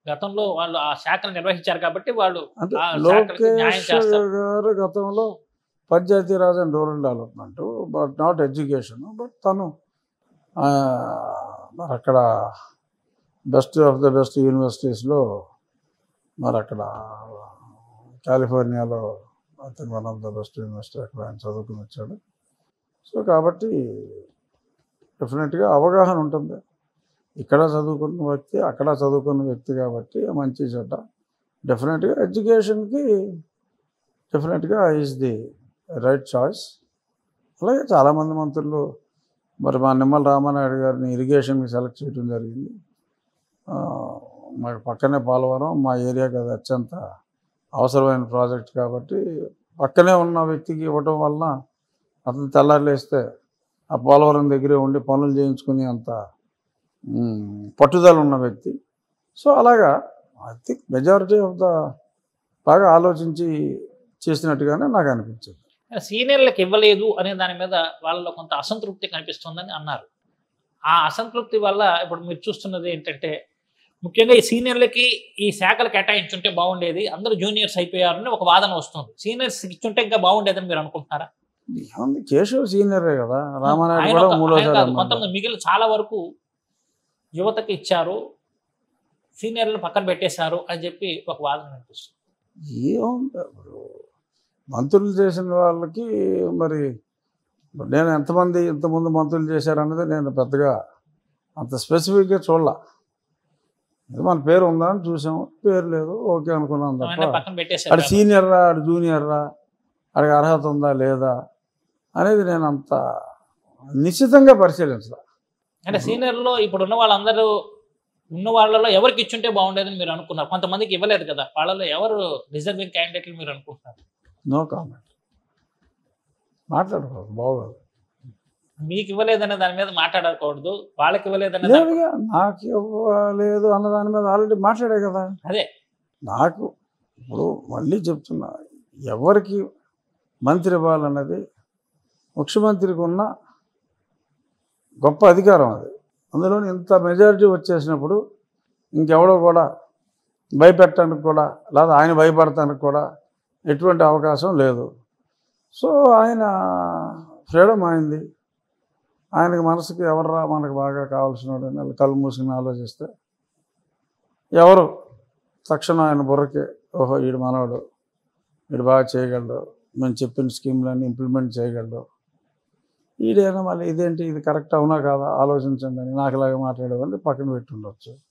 గతంలో వాళ్ళు ఆ శాఖను నిర్వహించారు కాబట్టి వాళ్ళు అంటే ఆ శాఖలకి న్యాయం లోకేష్ చేస్తారు. గారు గతంలో Panchayat Raj and rural development but not education but తను ఆ, మరి అక్కడ బెస్ట్ ఆఫ్ ద బెస్ట్ యూనివర్సిటీస్లో మరి అక్కడ కాలిఫోర్నియాలో I think one of the best university అక్కడ ఆయన చదువుకుని వచ్చాడు సో కాబట్టి డెఫినెట్గా అవగాహన ఉంటుంది ఇక్కడ చదువుకున్న వ్యక్తి అక్కడ చదువుకున్న వ్యక్తి కాబట్టి మంచి చెడ్డ డెఫినెట్గా ఎడ్యుకేషన్కి డెఫినెట్గా ఈజ్ ది రైట్ చాయిస్ అలాగే చాలామంది మంత్రులు మరి మా నిమ్మల రామానాయుడు గారిని ఇరిగేషన్కి సెలెక్ట్ చేయడం జరిగింది ఆ, మాకు పక్కనే పోలవరం మా ఏరియాకి అది అత్యంత అవసరమైన ప్రాజెక్ట్ కాబట్టి పక్కనే ఉన్న వ్యక్తికి ఇవ్వటం వలన అతను తెల్లారులేస్తే ఆ పోలవరం దగ్గరే ఉండి పనులు చేయించుకునే అంత మ్, పట్టుదల ఉన్న వ్యక్తి సో అలాగా I think majority of the బాగా ఆలోచించి చేసినట్టుగానే నాకు అనిపించింది సీనియర్లకు ఇవ్వలేదు అనే దాని మీద వాళ్ళలో కొంత అసంతృప్తి కనిపిస్తుందని అన్నారు ఆ అసంతృప్తి వల్ల ఇప్పుడు మీరు చూస్తున్నది ఏంటంటే ముఖ్యంగా ఈ సీనియర్లకి ఈ శాఖలు కేటాయించుంటే బాగుండేది అందరూ జూనియర్స్ అయిపోయారని ఒక వాదన వస్తుంది సీనియర్స్ ఇచ్చుంటే ఇంకా బాగుండేదని మీరు అనుకుంటున్నారా ఏముంది కేశవ్ సీనియరే కదా రామానాయుడు ఆయన కూడా ఒక- ఆయన మూడోసారి కాదు, అన్నాడు. కొంతమంది మిగిలిన చాలా వరకు యువతకి ఇచ్చారు సీనియర్లను పక్కన పెట్టేశారు అని చెప్పి ఒక వాదన వినిపిస్తుంది ఏముంది ఇప్పుడు మంత్రులు చేసిన వాళ్ళకి మరి నేను ఎంతమంది ఇంతమంది మంత్రులు చేశారన్నది నేను పెద్దగా అంత స్పెసిఫిక్గా చూడాల ఇది మన పేరు ఉందా అని చూసాము పేరు లేదు ఓకే అనుకున్నాం ఆయన తప్ప పక్కన పెట్టేశారు ఆడు సీనియర్ రా ఆడు జూనియర్ రా ఆడికి అర్హత ఉందా లేదా అనేది నేను అంత నిశ్చితంగా పరిశీలించాల అంటే సీనియర్లో ఇప్పుడు ఉన్న వాళ్ళందరూ ఉన్న వాళ్ళలో ఎవరికి ఇచ్చుంటే బాగుండేదని మీరు అనుకున్నారు కొంతమందికి ఇవ్వలేదు కదా వాళ్ళలో ఎవరు రిజర్వింగ్ క్యాండిడేట్లు మీరు అనుకుంటున్నారు నో కామెంట్ మాట్లాడకూడదు బాగోదు మీకు ఇవ్వలేదనే దాని మీద మాట్లాడకూడదు వాళ్ళకి ఇవ్వలేదనే దాని- లేదుగా నాకు ఇవ్వలేదు అన్న దాని మీద ఆల్రెడీ మాట్లాడే కదా అదే నాకు ఇప్పుడు మళ్ళీ చెప్తున్నా ఎవరికి మంత్రి ఇవ్వాలన్నది ముఖ్యమంత్రికి ఉన్న గొప్ప అధికారం అది అందులో ఇంత మెజారిటీ వచ్చేసినప్పుడు ఇంకెవడో కూడా భయపెట్టడానికి కూడా లేదా ఆయన భయపడటానికి కూడా ఎటువంటి అవకాశం లేదు సో ఆయన ఫ్రీడమ్ అయింది ఆయనకి మనసుకి ఎవర్రా మనకు బాగా కావాల్సిన వాడు అని కళ్ళు మూసుకుని ఆలోచిస్తే ఎవరు తక్షణం ఆయన బుర్రకి ఓహో వీడు మనవాడు వీడు బాగా చేయగలడు మేము చెప్పిన స్కీమ్లన్నీ ఇంప్లిమెంట్ చేయగలడు ఈడైనా మళ్ళీ ఇదేంటి ఇది కరెక్ట్ అవునా కాదా ఆలోచించండి అని నాకు ఇలాగ మాట్లాడేవాడిని పక్కన పెట్టి ఉండొచ్చు